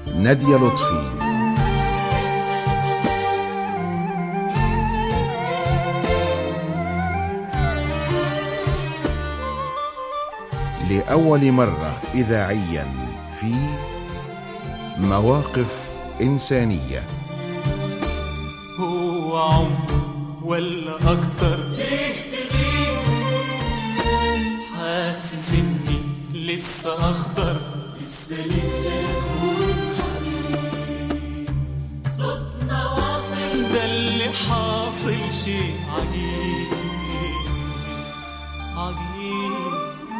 نادية لطفي لأول مرة إذاعيا في مواقف إنسانية هو عمر ولا أكتر ليه تغيب حاسس إني لسه أخضر لسه ليك في الكون حبيب صوتنا واصل ده اللي حاصل شيء عجيب عجيب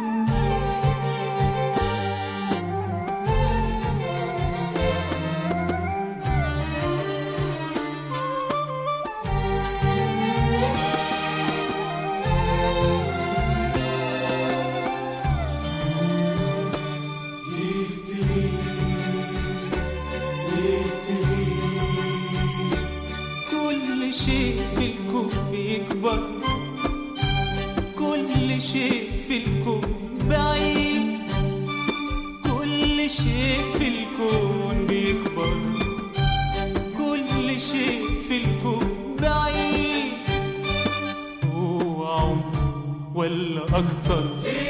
كل شيء في الكون بيكبر كل شيء في الكون بعيد كل شيء في الكون بيكبر كل شيء في الكون بعيد هو عمر ولا أكتر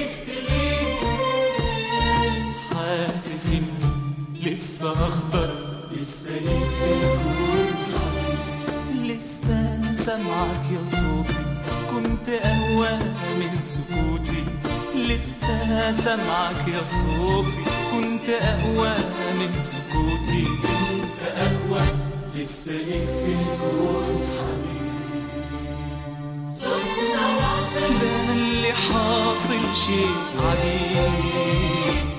حاسس إني لسه أخضر لسه ليك في الكون لسه سامعك يا صوتي كنت أهوى من سكوتي لسه سامعك يا صوتي كنت أهوى من سكوتي كنت أهوى لسه ليك في الكون حبيب صوتنا واصل ده اللي حاصل شيء عجيب